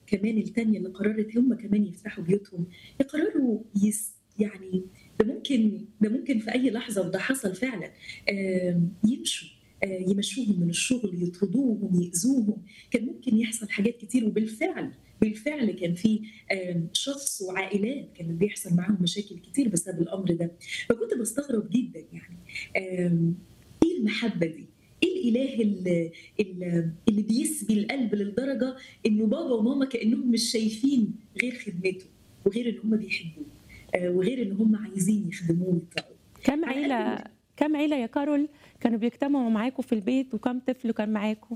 كمان التانية اللي قررت هم كمان يفتحوا بيوتهم يقرروا يس يعني ده ممكن ده ممكن في اي لحظه وده حصل فعلا آم، يمشوا آه، يمشوهم من الشغل يطردوهم يأذوهم كان ممكن يحصل حاجات كتير وبالفعل بالفعل كان في آم، شخص وعائلات كان بيحصل معاهم مشاكل كتير بسبب الامر ده فكنت بستغرب جدا يعني آم، ايه المحبه دي؟ ايه الاله اللي, اللي اللي بيسبي القلب للدرجه انه بابا وماما كانهم مش شايفين غير خدمته وغير ان هم بيحبوه آه، وغير ان هم عايزين يخدموه ويطلعوا كم على عيلة قد كم عيلة يا كارول كانوا بيجتمعوا معاكم في البيت وكم طفل كان معاكم؟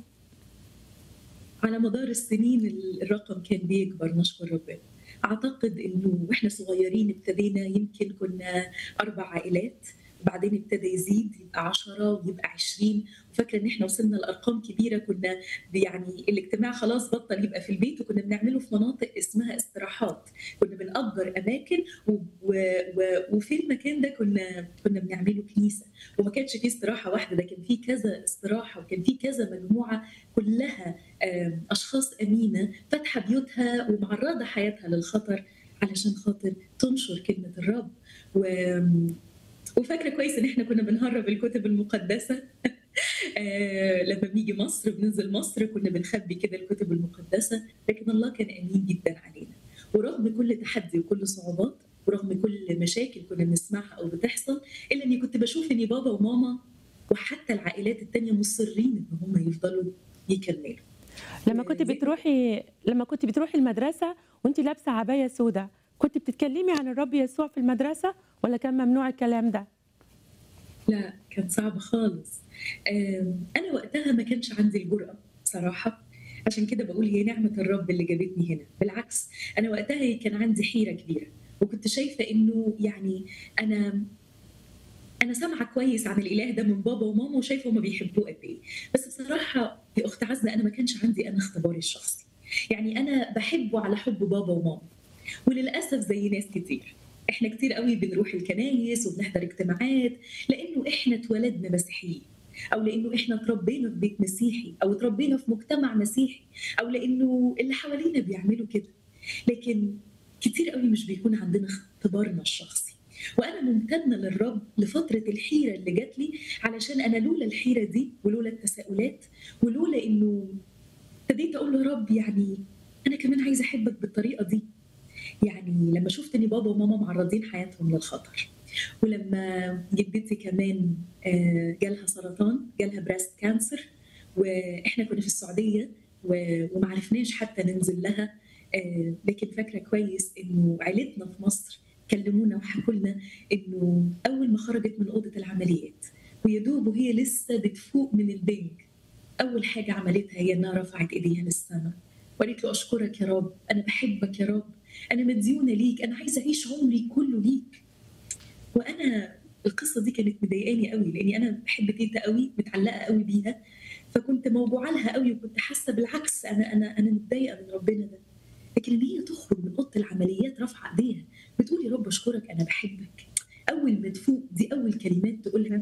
على مدار السنين الرقم كان بيكبر نشكر ربنا اعتقد انه واحنا صغيرين ابتدينا يمكن كنا اربع عائلات وبعدين ابتدى يزيد يبقى 10 ويبقى 20 وفاكره ان احنا وصلنا لارقام كبيره كنا يعني الاجتماع خلاص بطل يبقى في البيت وكنا بنعمله في مناطق اسمها استراحات كنا بنأجر اماكن و... و... و... وفي المكان ده كنا كنا بنعمله كنيسه وما كانش فيه استراحه واحده ده كان فيه كذا استراحه وكان فيه كذا مجموعه كلها آم، اشخاص امينه فاتحه بيوتها ومعرضه حياتها للخطر علشان خاطر تنشر كلمه الرب و... وفاكره كويس ان احنا كنا بنهرب الكتب المقدسه آه، لما بنيجي مصر بننزل مصر كنا بنخبي كده الكتب المقدسه لكن الله كان امين جدا علينا ورغم كل تحدي وكل صعوبات ورغم كل مشاكل كنا بنسمعها او بتحصل الا اني كنت بشوف ان بابا وماما وحتى العائلات التانية مصرين ان هم يفضلوا يكملوا لما كنت زي- بتروحي لما كنت بتروحي المدرسة وانت لابسة عباية سوداء كنت بتتكلمي عن الرب يسوع في المدرسة ولا كان ممنوع الكلام ده؟ لا كان صعب خالص آم، انا وقتها ما كانش عندي الجرأة بصراحة عشان كده بقول هي نعمة الرب اللي جابتني هنا بالعكس انا وقتها كان عندي حيرة كبيرة وكنت شايفة انه يعني انا انا سامعه كويس عن الاله ده من بابا وماما وشايفه هما بيحبوه قد ايه بس بصراحه يا اخت عزه انا ما كانش عندي انا اختباري الشخصي يعني انا بحبه على حب بابا وماما وللاسف زي ناس كتير احنا كتير قوي بنروح الكنايس وبنحضر اجتماعات لانه احنا اتولدنا مسيحيين او لانه احنا اتربينا في بيت مسيحي او اتربينا في مجتمع مسيحي او لانه اللي حوالينا بيعملوا كده لكن كتير قوي مش بيكون عندنا اختبارنا الشخصي وانا ممتنه للرب لفتره الحيره اللي جات لي علشان انا لولا الحيره دي ولولا التساؤلات ولولا انه ابتديت اقول له رب يعني انا كمان عايزه احبك بالطريقه دي يعني لما شفت ان بابا وماما معرضين حياتهم للخطر ولما جدتي كمان آه، جالها سرطان جالها بريست كانسر واحنا كنا في السعوديه و- وما عرفناش حتى ننزل لها آه، لكن فاكره كويس انه عيلتنا في مصر كلمونا وحكوا لنا انه اول ما خرجت من اوضه العمليات ويا دوب وهي لسه بتفوق من البنج اول حاجه عملتها هي انها رفعت ايديها للسماء وقالت له اشكرك يا رب انا بحبك يا رب انا مديونه ليك انا عايزه اعيش عمري كله ليك وانا القصه دي كانت مضايقاني قوي لاني انا بحب تيتا قوي متعلقه قوي بيها فكنت موجوعه لها قوي وكنت حاسه بالعكس انا انا انا متضايقه من ربنا ده لكن ان هي تخرج من اوضه العمليات رافعه ايديها بتقول يا رب اشكرك انا بحبك اول ما تفوق دي اول كلمات تقولها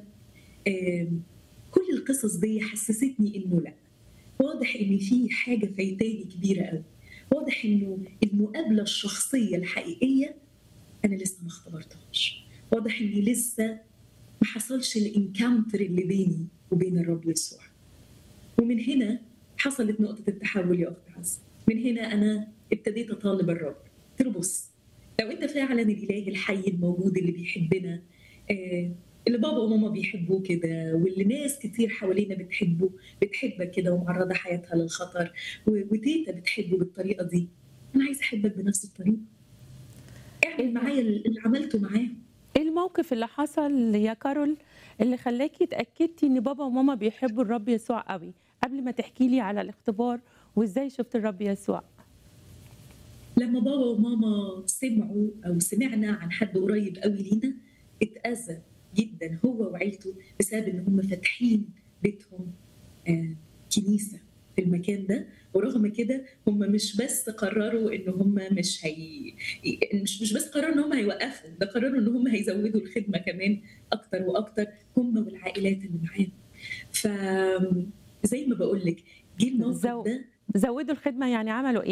آم، كل القصص دي حسستني انه لا واضح ان في حاجه فايتاني كبيره قوي واضح انه المقابله الشخصيه الحقيقيه انا لسه ما اختبرتهاش واضح اني لسه ما حصلش الانكاونتر اللي بيني وبين الرب يسوع ومن هنا حصلت نقطة التحول يا أخت عزة من هنا أنا ابتديت أطالب الرب قلت له بص لو أنت فعلا الإله الحي الموجود اللي بيحبنا آه، اللي بابا وماما بيحبوه كده واللي ناس كتير حوالينا بتحبه بتحبك كده ومعرضة حياتها للخطر و- وتيتا بتحبه بالطريقة دي أنا عايزة أحبك بنفس الطريقة اعمل معايا اللي عملته معاهم ايه الموقف اللي حصل يا كارول اللي خلاكي اتاكدتي ان بابا وماما بيحبوا الرب يسوع قوي قبل ما تحكي لي على الاختبار وازاي شفت الرب يسوع لما بابا وماما سمعوا او سمعنا عن حد قريب قوي لينا اتاذى جدا هو وعيلته بسبب ان هم فاتحين بيتهم آه كنيسه في المكان ده ورغم كده هم مش بس قرروا ان هم مش هي مش مش بس قرروا ان هم هيوقفوا ده قرروا ان هم هيزودوا الخدمه كمان اكتر واكتر هم والعائلات اللي معاهم ف زي ما بقول لك جه الموقف زو- ده زودوا الخدمه يعني عملوا ايه